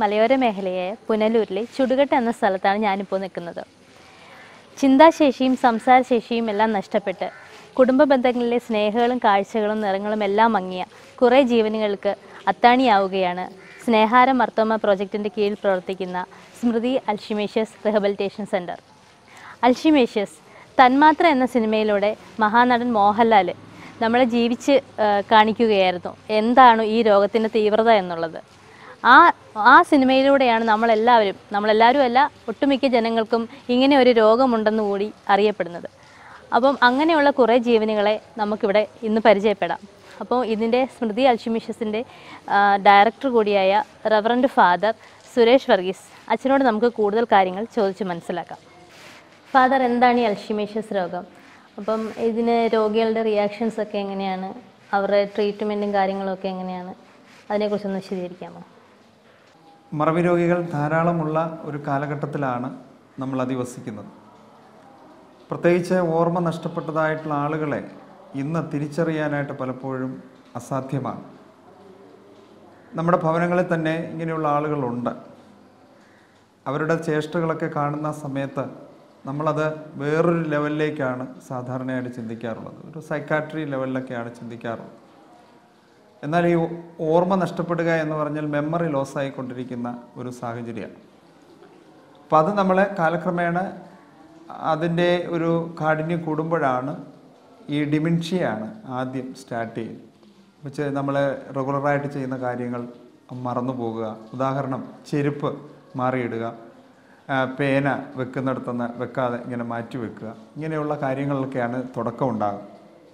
മലയോര മേഖലയായ പുനലൂരിലെ ചുടുകെട്ട് എന്ന സ്ഥലത്താണ് ഞാനിപ്പോൾ നിൽക്കുന്നത് ചിന്താശേഷിയും സംസാരശേഷിയും എല്ലാം നഷ്ടപ്പെട്ട് കുടുംബ ബന്ധങ്ങളിലെ സ്നേഹങ്ങളും കാഴ്ചകളും നിറങ്ങളും എല്ലാം മങ്ങിയ കുറേ ജീവനുകൾക്ക് അത്താണിയാവുകയാണ് സ്നേഹാരം മർത്തോമ പ്രോജക്റ്റിൻ്റെ കീഴിൽ പ്രവർത്തിക്കുന്ന സ്മൃതി അൽഷിമേഷ്യസ് റിഹബിലിറ്റേഷൻ സെൻറ്റർ അൽഷിമേഷ്യസ് തന്മാത്ര എന്ന സിനിമയിലൂടെ മഹാനടൻ മോഹൻലാൽ നമ്മളെ ജീവിച്ച് ആ, കാണിക്കുകയായിരുന്നു എന്താണ് ഈ രോഗത്തിൻ്റെ തീവ്രത എന്നുള്ളത് ആ ആ സിനിമയിലൂടെയാണ് നമ്മളെല്ലാവരും നമ്മളെല്ലാവരും അല്ല ഒട്ടുമിക്ക ജനങ്ങൾക്കും ഇങ്ങനെ ഒരു രോഗമുണ്ടെന്ന് കൂടി അറിയപ്പെടുന്നത് അപ്പം അങ്ങനെയുള്ള കുറേ ജീവനുകളെ നമുക്കിവിടെ ഇന്ന് പരിചയപ്പെടാം അപ്പോൾ ഇതിൻ്റെ സ്മൃതി അൽഷിമിഷ്യസിൻ്റെ ഡയറക്ടർ കൂടിയായ റവറൻഡ് ഫാദർ സുരേഷ് വർഗീസ് അച്ഛനോട് നമുക്ക് കൂടുതൽ കാര്യങ്ങൾ ചോദിച്ച് മനസ്സിലാക്കാം ഫാദർ എന്താണ് ഈ അൽഷിമേഷ്യസ് രോഗം അപ്പം ഇതിന് രോഗികളുടെ റിയാക്ഷൻസ് ഒക്കെ എങ്ങനെയാണ് അവരുടെ ട്രീറ്റ്മെൻറ്റും കാര്യങ്ങളും ഒക്കെ എങ്ങനെയാണ് അതിനെക്കുറിച്ചൊന്ന് വിശദീകരിക്കാമോ മറവി രോഗികൾ ധാരാളമുള്ള ഒരു കാലഘട്ടത്തിലാണ് നമ്മൾ അധിവസിക്കുന്നത് പ്രത്യേകിച്ച് ഓർമ്മ നഷ്ടപ്പെട്ടതായിട്ടുള്ള ആളുകളെ ഇന്ന് തിരിച്ചറിയാനായിട്ട് പലപ്പോഴും അസാധ്യമാണ് നമ്മുടെ ഭവനങ്ങളിൽ തന്നെ ഇങ്ങനെയുള്ള ആളുകളുണ്ട് അവരുടെ ചേഷ്ടകളൊക്കെ കാണുന്ന സമയത്ത് നമ്മളത് വേറൊരു ലെവലിലേക്കാണ് സാധാരണയായിട്ട് ചിന്തിക്കാറുള്ളത് ഒരു സൈക്കാട്രി ലെവലിലൊക്കെയാണ് ചിന്തിക്കാറുള്ളത് എന്നാൽ ഈ ഓർമ്മ നഷ്ടപ്പെടുക എന്ന് പറഞ്ഞാൽ മെമ്മറി ലോസ് ആയിക്കൊണ്ടിരിക്കുന്ന ഒരു സാഹചര്യമാണ് അപ്പം അത് നമ്മളെ കാലക്രമേണ അതിൻ്റെ ഒരു കാഠിന്യം കൂടുമ്പോഴാണ് ഈ ഡിമെൻഷ്യയാണ് ആദ്യം സ്റ്റാർട്ട് ചെയ്യുന്നത് വെച്ച് നമ്മൾ റെഗുലറായിട്ട് ചെയ്യുന്ന കാര്യങ്ങൾ മറന്നു പോകുക ഉദാഹരണം ചെരുപ്പ് മാറിയിടുക ആ, പേന വെക്കുന്നിടത്തുനിന്ന് വെക്കാതെ ഇങ്ങനെ മാറ്റി വെക്കുക ഇങ്ങനെയുള്ള കാര്യങ്ങളിലൊക്കെയാണ് തുടക്കം ഉണ്ടാകുക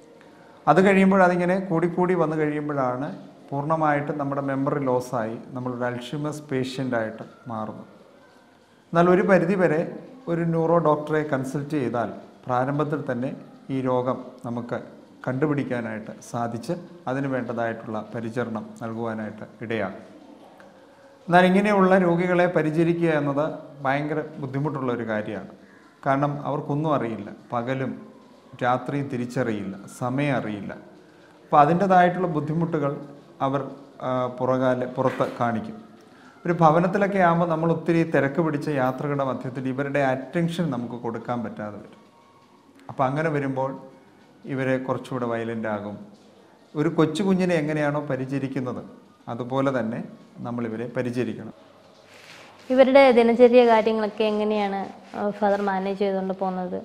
അത് കഴിയുമ്പോൾ അതിങ്ങനെ കൂടിക്കൂടി വന്നു കഴിയുമ്പോഴാണ് പൂർണ്ണമായിട്ട് നമ്മുടെ മെമ്മറി ലോസായി നമ്മളൊരു അൽഷിമസ് പേഷ്യൻ്റായിട്ട് മാറുന്നു എന്നാൽ ഒരു പരിധി വരെ ഒരു ന്യൂറോ ഡോക്ടറെ കൺസൾട്ട് ചെയ്താൽ പ്രാരംഭത്തിൽ തന്നെ ഈ രോഗം നമുക്ക് കണ്ടുപിടിക്കാനായിട്ട് സാധിച്ച് അതിന് വേണ്ടതായിട്ടുള്ള പരിചരണം നൽകുവാനായിട്ട് ഇടയാകും എന്നാൽ ഇങ്ങനെയുള്ള രോഗികളെ പരിചരിക്കുക എന്നത് ഭയങ്കര ബുദ്ധിമുട്ടുള്ള ഒരു കാര്യമാണ് കാരണം അവർക്കൊന്നും അറിയില്ല പകലും രാത്രിയും തിരിച്ചറിയില്ല സമയം അറിയില്ല അപ്പോൾ അതിൻ്റെതായിട്ടുള്ള ബുദ്ധിമുട്ടുകൾ അവർ ആ, പുറകാലെ പുറത്ത് കാണിക്കും ഒരു ഭവനത്തിലൊക്കെ ആകുമ്പോൾ നമ്മൾ ഒത്തിരി തിരക്ക് പിടിച്ച യാത്രകളുടെ മധ്യത്തിൽ ഇവരുടെ അറ്റൻഷൻ നമുക്ക് കൊടുക്കാൻ പറ്റാതെ വരും അപ്പോൾ അങ്ങനെ വരുമ്പോൾ ഇവരെ കുറച്ചുകൂടെ വയലൻ്റ് ആകും ഒരു കൊച്ചു കുഞ്ഞിനെ എങ്ങനെയാണോ പരിചരിക്കുന്നത് അതുപോലെ തന്നെ നമ്മളിവരെ പരിചരിക്കണം ഇവരുടെ ദിനചര്യ കാര്യങ്ങളൊക്കെ എങ്ങനെയാണ് ഫാദർ മാനേജ് ചെയ്തുകൊണ്ട് പോകുന്നത്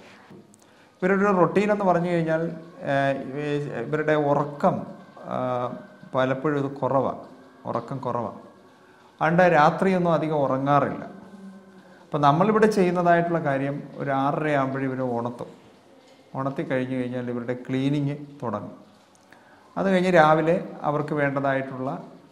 ഇവരുടെ റൊട്ടീൻ എന്ന് പറഞ്ഞു കഴിഞ്ഞാൽ ഏഹ്, ഇവ- ഇവരുടെ ഉറക്കം ആഹ്, പലപ്പോഴും ഇത് കുറവാണ് ഉറക്കം കുറവാണ് അതുകൊണ്ട് രാത്രിയൊന്നും അധികം ഉറങ്ങാറില്ല അപ്പം നമ്മളിവിടെ ചെയ്യുന്നതായിട്ടുള്ള കാര്യം ഒരു ആറര ആകുമ്പോഴും ഇവർ ഉണർത്തും ഉണർത്തി കഴിഞ്ഞ് കഴിഞ്ഞാൽ ഇവരുടെ ക്ലീനിങ് തുടങ്ങും അത് കഴിഞ്ഞ് രാവിലെ അവർക്ക് വേണ്ടതായിട്ടുള്ള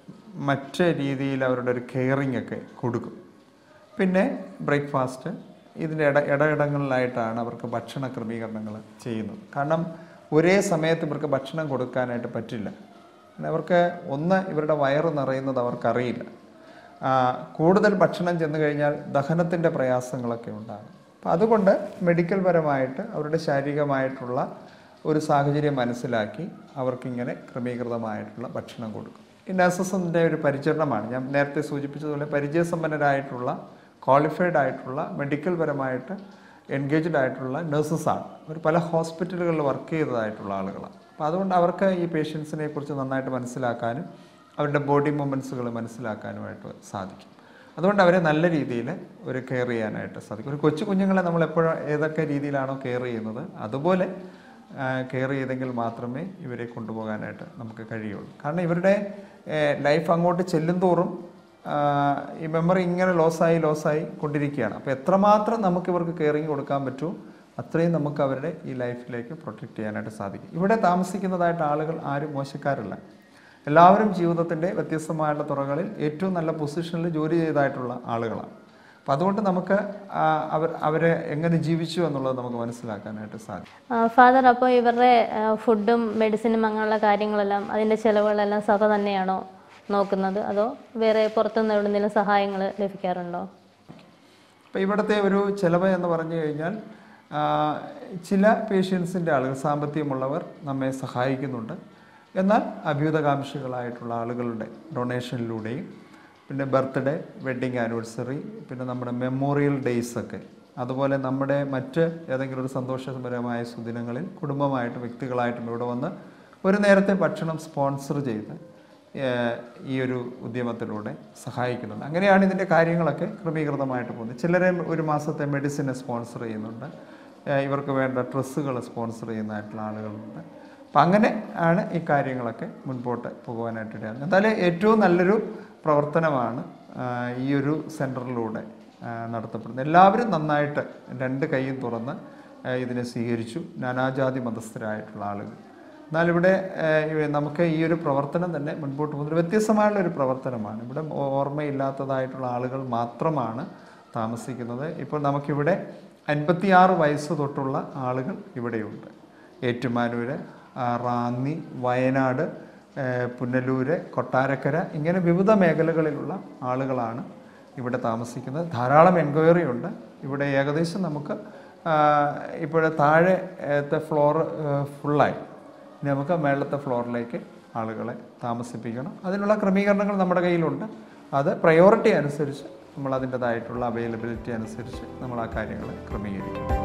മറ്റ് രീതിയിൽ അവരുടെ ഒരു കെയറിങ് ഒക്കെ കൊടുക്കും പിന്നെ ബ്രേക്ക്ഫാസ്റ്റ് ഇതിൻ്റെ ഇട ഇടയിടങ്ങളിലായിട്ടാണ് അവർക്ക് ഭക്ഷണ ക്രമീകരണങ്ങൾ ചെയ്യുന്നത് കാരണം ഒരേ സമയത്ത് ഇവർക്ക് ഭക്ഷണം കൊടുക്കാനായിട്ട് പറ്റില്ല കാരണം അവർക്ക് ഒന്ന് ഇവരുടെ വയറ് നിറയുന്നത് അവർക്കറിയില്ല ആ, കൂടുതൽ ഭക്ഷണം ചെന്ന് കഴിഞ്ഞാൽ ദഹനത്തിൻ്റെ പ്രയാസങ്ങളൊക്കെ ഉണ്ടാകും അപ്പം അതുകൊണ്ട് മെഡിക്കൽ പരമായിട്ട് അവരുടെ ശാരീരികമായിട്ടുള്ള ഒരു സാഹചര്യം മനസ്സിലാക്കി അവർക്കിങ്ങനെ ക്രമീകൃതമായിട്ടുള്ള ഭക്ഷണം കൊടുക്കും ഈ നഴ്സസിൻ്റെ ഒരു പരിചരണമാണ് ഞാൻ നേരത്തെ സൂചിപ്പിച്ചതുപോലെ പരിചയസമ്പന്നരായിട്ടുള്ള ക്വാളിഫൈഡ് ആയിട്ടുള്ള മെഡിക്കൽ പരമായിട്ട് എൻഗേജ്ഡ് ആയിട്ടുള്ള നഴ്സസാണ് അവർ പല ഹോസ്പിറ്റലുകളിൽ വർക്ക് ചെയ്തതായിട്ടുള്ള ആളുകളാണ് അപ്പോൾ അതുകൊണ്ട് അവർക്ക് ഈ പേഷ്യൻസിനെ കുറിച്ച് നന്നായിട്ട് മനസ്സിലാക്കാനും അവരുടെ ബോഡി മൂവ്മെൻറ്റ്സുകൾ മനസ്സിലാക്കാനുമായിട്ട് സാധിക്കും അതുകൊണ്ട് അവരെ നല്ല രീതിയിൽ ഒരു കെയർ ചെയ്യാനായിട്ട് സാധിക്കും ഒരു കൊച്ചു കുഞ്ഞുങ്ങളെ നമ്മൾ എപ്പോഴും ഏതൊക്കെ രീതിയിലാണോ കെയർ ചെയ്യുന്നത് അതുപോലെ കെയർ ചെയ്തെങ്കിൽ മാത്രമേ ഇവരെ കൊണ്ടുപോകാനായിട്ട് നമുക്ക് കഴിയുള്ളൂ കാരണം ഇവരുടെ ലൈഫ് അങ്ങോട്ട് ചെല്ലുന്തോറും ആ, ഈ മെമ്മറി ഇങ്ങനെ ലോസായി ലോസായി കൊണ്ടിരിക്കുകയാണ് അപ്പോൾ എത്രമാത്രം നമുക്ക് ഇവർക്ക് കെയറിങ് കൊടുക്കാൻ പറ്റുമോ അത്രയും നമുക്ക് അവരുടെ ഈ ലൈഫിലേക്ക് പ്രൊട്ടക്റ്റ് ചെയ്യാനായിട്ട് സാധിക്കും ഇവിടെ താമസിക്കുന്നതായിട്ട് ആളുകൾ ആരും മോശക്കാരല്ല എല്ലാവരും ജീവിതത്തിൻ്റെ വ്യത്യസ്തമായുള്ള തുറകളിൽ ഏറ്റവും നല്ല പൊസിഷനിൽ ജോലി ചെയ്തതായിട്ടുള്ള ആളുകളാണ് അപ്പം അതുകൊണ്ട് നമുക്ക് ആ, അവർ അവരെ എങ്ങനെ ജീവിച്ചു എന്നുള്ളത് നമുക്ക് മനസ്സിലാക്കാനായിട്ട് സാധിക്കും ഫാദർ അപ്പോൾ ഇവരുടെ ആ, ഫുഡും മെഡിസിനും അങ്ങനെയുള്ള കാര്യങ്ങളെല്ലാം അതിൻ്റെ ചിലവുകളെല്ലാം സഭ തന്നെയാണോ നോക്കുന്നത് അതോ വേറെ പുറത്തുനിന്ന് എവിടെന്തെങ്കിലും സഹായങ്ങൾ ലഭിക്കാറുണ്ടോ അപ്പോൾ ഇവിടുത്തെ ഒരു ചിലവ് എന്ന് പറഞ്ഞു കഴിഞ്ഞാൽ ആ, ചില പേഷ്യൻസിൻ്റെ ആളുകൾ സാമ്പത്തികമുള്ളവർ നമ്മെ സഹായിക്കുന്നുണ്ട് എന്നാൽ അഭ്യുതകാംക്ഷികളായിട്ടുള്ള ആളുകളുടെ ഡൊണേഷനിലൂടെയും പിന്നെ ബർത്ത്ഡേ വെഡ്ഡിങ് ആനിവേഴ്സറി പിന്നെ നമ്മുടെ മെമ്മോറിയൽ ഡേയ്സ് ഒക്കെ അതുപോലെ നമ്മുടെ മറ്റ് ഏതെങ്കിലും ഒരു സന്തോഷപരമായ സുദിനങ്ങളിൽ കുടുംബമായിട്ടും വ്യക്തികളായിട്ടും ഇവിടെ വന്ന് ഒരു നേരത്തെ ഭക്ഷണം സ്പോൺസർ ചെയ്ത് ഏഹ്, ഈ ഒരു ഉദ്യമത്തിലൂടെ സഹായിക്കുന്നുണ്ട് അങ്ങനെയാണ് ഇതിൻ്റെ കാര്യങ്ങളൊക്കെ ക്രമീകൃതമായിട്ട് പോകുന്നത് ചിലരെ ഒരു മാസത്തെ മെഡിസിന് സ്പോൺസർ ചെയ്യുന്നുണ്ട് ഏഹ്, ഇവർക്ക് വേണ്ട ഡ്രസ്സുകൾ സ്പോൺസർ ചെയ്യുന്നതായിട്ടുള്ള ആളുകളുണ്ട് അപ്പം അങ്ങനെ ആണ് ഈ കാര്യങ്ങളൊക്കെ മുൻപോട്ട് പോകുവാനായിട്ട് ഇടയാണ് എന്തായാലും ഏറ്റവും നല്ലൊരു പ്രവർത്തനമാണ് ആ, ഈ ഒരു സെൻറ്ററിലൂടെ നടത്തപ്പെടുന്നത് എല്ലാവരും നന്നായിട്ട് രണ്ട് കൈയും തുറന്ന് ആ, ഇതിനെ സ്വീകരിച്ചു നാനാജാതി മതസ്ഥരായിട്ടുള്ള ആളുകൾ എന്നാൽ ഇവിടെ ആ, ഇവ- നമുക്ക് ഈ ഒരു പ്രവർത്തനം തന്നെ മുൻപോട്ട് പോകുന്നത് വ്യത്യസ്തമായുള്ള ഒരു പ്രവർത്തനമാണ് ഇവിടെ ഓ- ഓർമ്മയില്ലാത്തതായിട്ടുള്ള ആളുകൾ മാത്രമാണ് താമസിക്കുന്നത് ഇപ്പോൾ നമുക്കിവിടെ അൻപത്തിയാറ് വയസ്സ് തൊട്ടുള്ള ആളുകൾ ഇവിടെയുണ്ട് ഏറ്റുമാനൂര് ആ, റാന്നി വയനാട് ഏ, പുനലൂര് കൊട്ടാരക്കര ഇങ്ങനെ വിവിധ മേഖലകളിലുള്ള ആളുകളാണ് ഇവിടെ താമസിക്കുന്നത് ധാരാളം എൻക്വയറി ഉണ്ട് ഇവിടെ ഏകദേശം നമുക്ക് ഇപ്പോഴെ താഴത്തെ ഫ്ലോർ ഫുള്ളായി ഇനി നമുക്ക് മേളത്തെ ഫ്ലോറിലേക്ക് ആളുകളെ താമസിപ്പിക്കണം അതിനുള്ള ക്രമീകരണങ്ങൾ നമ്മുടെ കയ്യിലുണ്ട് അത് പ്രയോറിറ്റി അനുസരിച്ച് നമ്മൾ അതിൻ്റെതായിട്ടുള്ള അവൈലബിലിറ്റി അനുസരിച്ച് നമ്മൾ ആ കാര്യങ്ങൾ ക്രമീകരിക്കും